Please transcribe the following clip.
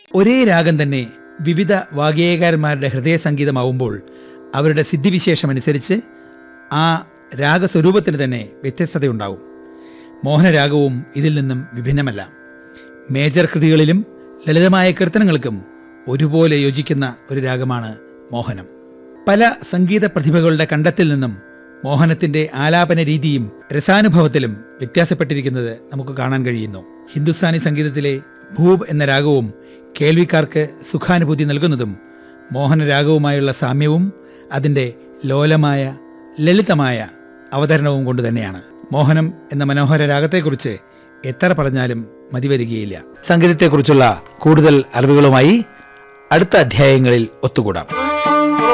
ഒരേ രാഗം തന്നെ വിവിധ വാഗ്ഗേയകാരന്മാരുടെ ഹൃദയ സംഗീതമാവുമ്പോൾ അവരുടെ സിദ്ധിവിശേഷമനുസരിച്ച് ആ രാഗസ്വരൂപത്തിന് തന്നെ വ്യത്യസ്തതയുണ്ടാവും മോഹനരാഗവും ഇതിൽ നിന്നും വിഭിന്നമല്ല മേജർ കൃതികളിലും ലളിതമായ കീർത്തനങ്ങൾക്കും ഒരുപോലെ യോജിക്കുന്ന ഒരു രാഗമാണ് മോഹനം പല സംഗീത പ്രതിഭകളുടെ കണ്ടെത്തിൽ നിന്നും മോഹനത്തിന്റെ ആലാപന രീതിയും രസാനുഭവത്തിലും വ്യത്യാസപ്പെട്ടിരിക്കുന്നത് നമുക്ക് കാണാൻ കഴിയുന്നു ഹിന്ദുസ്ഥാനി സംഗീതത്തിലെ ഭൂപ് എന്ന രാഗവും കേൾവിക്കാർക്ക് സുഖാനുഭൂതി നൽകുന്നതും മോഹനരാഗവുമായുള്ള സാമ്യവും അതിൻ്റെ ലോലമായ ലളിതമായ അവതരണവും കൊണ്ട് തന്നെയാണ് മോഹനം എന്ന മനോഹര രാഗത്തെക്കുറിച്ച് എത്ര പറഞ്ഞാലും മതിവരികയില്ല സംഗീതത്തെക്കുറിച്ചുള്ള കൂടുതൽ അറിവുകളുമായി അടുത്ത അധ്യായങ്ങളിൽ ഒത്തുകൂടാം